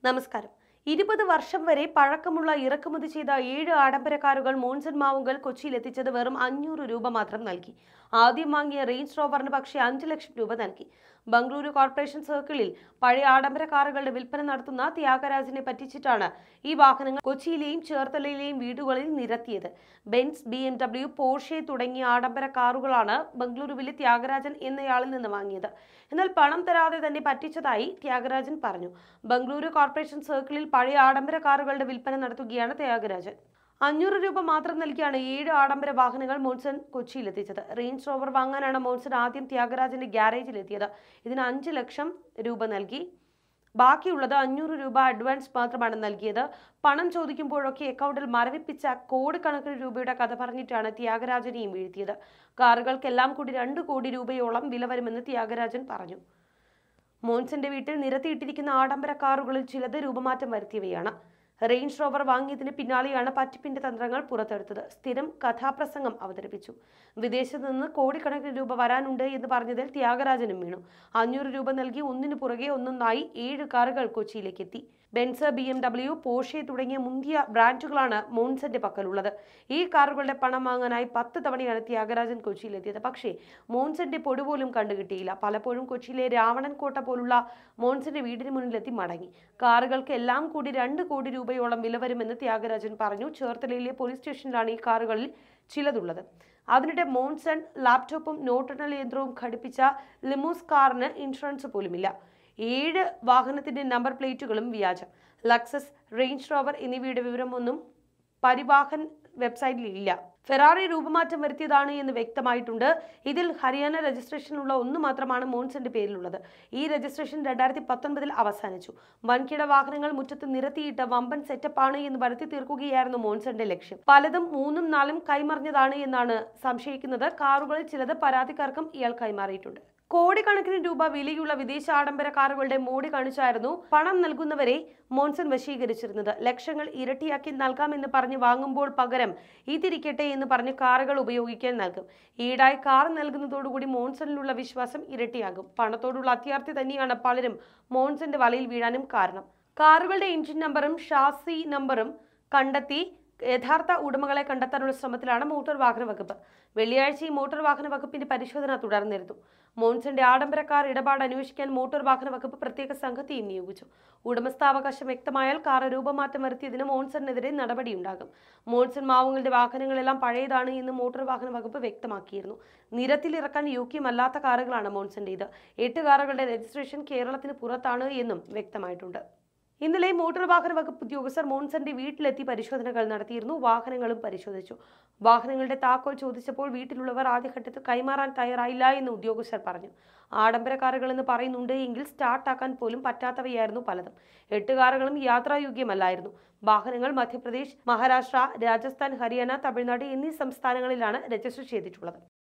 നമസ്കാരം ഇരുപത് വർഷം വരെ പഴക്കമുള്ള ഇറക്കുമതി ചെയ്ത ഏഴ് ആഡംബര കാറുകൾ മോൺസൺ മാവുങ്കൽ കൊച്ചിയിൽ എത്തിച്ചത് വെറും അഞ്ഞൂറ് രൂപ മാത്രം നൽകി ആദ്യം വാങ്ങിയ റേഞ്ച് റോവറിന് പക്ഷേ അഞ്ച് ലക്ഷം രൂപ നൽകി ബംഗളൂരു കോർപ്പറേഷൻ സർക്കിളിൽ പഴയ ആഡംബര കാറുകളുടെ വിൽപ്പന നടത്തുന്ന ത്യാഗരാജനെ പറ്റിച്ചിട്ടാണ് ഈ വാഹനങ്ങൾ കൊച്ചിയിലെയും ചേർത്തലയിലെയും വീടുകളിൽ നിരത്തിയത് Benz B M W Porsche തുടങ്ങിയ ആഡംബര കാറുകളാണ് ബംഗളൂരുവിലെ ത്യാഗരാജൻ എന്നയാളിൽ നിന്ന് വാങ്ങിയത് എന്നാൽ പണം തരാതെ തന്നെ പറ്റിച്ചതായി ത്യാഗരാജൻ പറഞ്ഞു ബംഗളൂരു കോർപ്പറേഷൻ സർക്കിളിൽ പഴയ ആഡംബര കാറുകളുടെ വിൽപ്പന നടത്തുകയാണ് ത്യാഗരാജൻ അഞ്ഞൂറ് രൂപ മാത്രം നൽകിയാണ് ഏഴ് ആഡംബര വാഹനങ്ങൾ മോൺസൺ കൊച്ചിയിലെത്തിച്ചത് റേഞ്ച് റോവർ വാങ്ങാനാണ് മോൺസൺ ആദ്യം ത്യാഗരാജന്റെ ഗ്യാരേജിലെത്തിയത് ഇതിന് അഞ്ച് ലക്ഷം രൂപ നൽകി ബാക്കിയുള്ളത് അഞ്ഞൂറ് രൂപ അഡ്വാൻസ് മാത്രമാണ് നൽകിയത് പണം ചോദിക്കുമ്പോഴൊക്കെ അക്കൗണ്ടിൽ മരവിപ്പിച്ച കോടി കണക്കിന് രൂപയുടെ കഥ പറഞ്ഞിട്ടാണ് ത്യാഗരാജനെയും വീഴ്ത്തിയത് കാറുകൾക്കെല്ലാം കൂടി രണ്ട് കോടി രൂപയോളം വില വരുമെന്ന് ത്യാഗരാജൻ പറഞ്ഞു മോൻസന്റെ വീട്ടിൽ നിരത്തിയിട്ടിരിക്കുന്ന ആഡംബര കാറുകളിൽ ചിലത് രൂപമാറ്റം വരുത്തിയവയാണ് റേഞ്ച് റോവർ വാങ്ങിയതിന് പിന്നാലെയാണ് പറ്റിപ്പിന്റെ തന്ത്രങ്ങൾ പുറത്തെടുത്തത് സ്ഥിരം കഥാപ്രസംഗം അവതരിപ്പിച്ചു വിദേശത്ത് നിന്ന് കോടിക്കണക്കിന് രൂപ വരാനുണ്ട് എന്ന് പറഞ്ഞതിൽ ത്യാഗരാജനും വീണു അഞ്ഞൂറ് രൂപ നൽകി ഒന്നിനു പുറകെ ഒന്നൊന്നായി ഏഴ് കാറുകൾ കൊച്ചിയിലേക്ക് എത്തി Benz B M W Porsche തുടങ്ങിയ മുന്തിയ ബ്രാൻഡുകളാണ് മോൺസന്റെ പക്കലുള്ളത് ഈ കാറുകളുടെ പണം വാങ്ങാനായി പത്ത് തവണയാണ് ത്യാഗരാജൻ കൊച്ചിയിലെത്തിയത് പക്ഷേ മോൺസന്റെ പൊടി പോലും കണ്ടുകിട്ടിയില്ല പലപ്പോഴും കൊച്ചിയിലെ രാവണൻ കോട്ട പോലുള്ള മോൺസന്റെ വീടിന് മുന്നിലെത്തി മടങ്ങി കാറുകൾക്ക് എല്ലാം കൂടി രണ്ട് കോടി രൂപയോളം വില വരുമെന്ന് ത്യാഗരാജൻ പറഞ്ഞു ചേർത്തലയിലെ പോലീസ് സ്റ്റേഷനിലാണ് ഈ കാറുകളിൽ ചിലതുള്ളത് അതിനിടെ മോൺസൺ ലാപ്ടോപ്പും നോട്ടെണ്ണൽ യന്ത്രവും ഘടിപ്പിച്ച ലിമൂസ് കാറിന് ഇൻഷുറൻസ് പോലുമില്ല ഏഴ് വാഹനത്തിന്റെ നമ്പർ പ്ലേറ്റുകളും വ്യാജം ലക്സസ് റേഞ്ച് റോവർ എന്നിവയുടെ വിവരമൊന്നും പരിവാഹൻ വെബ്സൈറ്റിൽ ഇല്ല ഫെറാറി രൂപമാറ്റം വരുത്തിയതാണ് എന്ന് വ്യക്തമായിട്ടുണ്ട് ഇതിൽ ഹരിയാന രജിസ്ട്രേഷനുള്ള ഒന്ന് മാത്രമാണ് മോൺസന്റെ പേരിലുള്ളത് ഈ രജിസ്ട്രേഷൻ രണ്ടായിരത്തി പത്തൊൻപതിൽ അവസാനിച്ചു വൻകിട വാഹനങ്ങൾ മുറ്റത്ത് നിരത്തിയിട്ട വമ്പൻ സെറ്റപ്പാണ് എന്ന് വരുത്തി തീർക്കുകയായിരുന്നു മോൺസന്റെ ലക്ഷ്യം പലതും മൂന്നും നാലും കൈമറിഞ്ഞതാണ് എന്നാണ് സംശയിക്കുന്നത് കാറുകളിൽ ചിലത് പരാതിക്കാർക്കും ഇയാൾ കൈമാറിയിട്ടുണ്ട് കോടിക്കണക്കിന് രൂപ വിലയുള്ള വിദേശ ആഡംബര കാറുകളുടെ മോടി കാണിച്ചായിരുന്നു പണം നൽകുന്നവരെ മോൺസൺ വശീകരിച്ചിരുന്നത് ലക്ഷങ്ങൾ ഇരട്ടിയാക്കി നൽകാമെന്ന് പറഞ്ഞ് വാങ്ങുമ്പോൾ പകരം ഇതിരിക്കട്ടെ എന്ന് പറഞ്ഞ് കാറുകൾ ഉപയോഗിക്കാൻ നൽകും ഈടായി കാർ നൽകുന്നതോടുകൂടി മോൺസണിലുള്ള വിശ്വാസം ഇരട്ടിയാകും പണത്തോടുള്ള അത്യാർത്ഥി തന്നെയാണ് പലരും മോൺസന്റെ വലയിൽ വീഴാനും കാരണം കാറുകളുടെ എഞ്ചിൻ നമ്പറും ഷാസി നമ്പറും കണ്ടെത്തി യഥാർത്ഥ ഉടമകളെ കണ്ടെത്താനുള്ള ശ്രമത്തിലാണ് മോട്ടോർ വാഹന വകുപ്പ് വെള്ളിയാഴ്ച ഈ മോട്ടോർ വാഹന വകുപ്പിന്റെ പരിശോധന തുടർന്നിരുന്നു മോൺസന്റെ ആഡംബര കാർ ഇടപാട് അന്വേഷിക്കാൻ മോട്ടോർ വാഹന വകുപ്പ് പ്രത്യേക സംഘത്തെയും നിയോഗിച്ചു ഉടമസ്ഥാവകാശം വ്യക്തമായാൽ കാർ രൂപമാറ്റം വരുത്തിയതിന് മോൺസണിനെതിരെ നടപടിയുണ്ടാകും മോൺസൺ മാവുങ്ങളുടെ വാഹനങ്ങളെല്ലാം പഴയതാണ് എന്ന് മോട്ടോർ വാഹന വകുപ്പ് വ്യക്തമാക്കിയിരുന്നു നിരത്തിലിറക്കാൻ യോഗ്യമല്ലാത്ത കാറുകളാണ് മോൺസന്റേത് എട്ട് കാറുകളുടെ രജിസ്ട്രേഷൻ കേരളത്തിന് പുറത്താണ് എന്നും വ്യക്തമായിട്ടുണ്ട് ഇന്നലെ മോട്ടോർ വാഹന വകുപ്പ് ഉദ്യോഗസ്ഥർ മോൺസന്റെ വീട്ടിലെത്തി പരിശോധനകൾ നടത്തിയിരുന്നു വാഹനങ്ങളും പരിശോധിച്ചു വാഹനങ്ങളുടെ താക്കോൽ ചോദിച്ചപ്പോൾ വീട്ടിലുള്ളവർ ആദ്യഘട്ടത്തിൽ കൈമാറാൻ തയ്യാറായില്ല എന്ന് ഉദ്യോഗസ്ഥർ പറഞ്ഞു ആഡംബര കാറുകൾ എന്ന് പറയുന്നുണ്ട് എങ്കിൽ സ്റ്റാർട്ടാക്കാൻ പോലും പറ്റാത്തവയായിരുന്നു പലതും എട്ട് കാറുകളും യാത്രായോഗ്യമല്ലായിരുന്നു വാഹനങ്ങൾ മധ്യപ്രദേശ് മഹാരാഷ്ട്ര രാജസ്ഥാൻ ഹരിയാന തമിഴ്നാട് എന്നീ സംസ്ഥാനങ്ങളിലാണ് രജിസ്റ്റർ ചെയ്തിട്ടുള്ളത്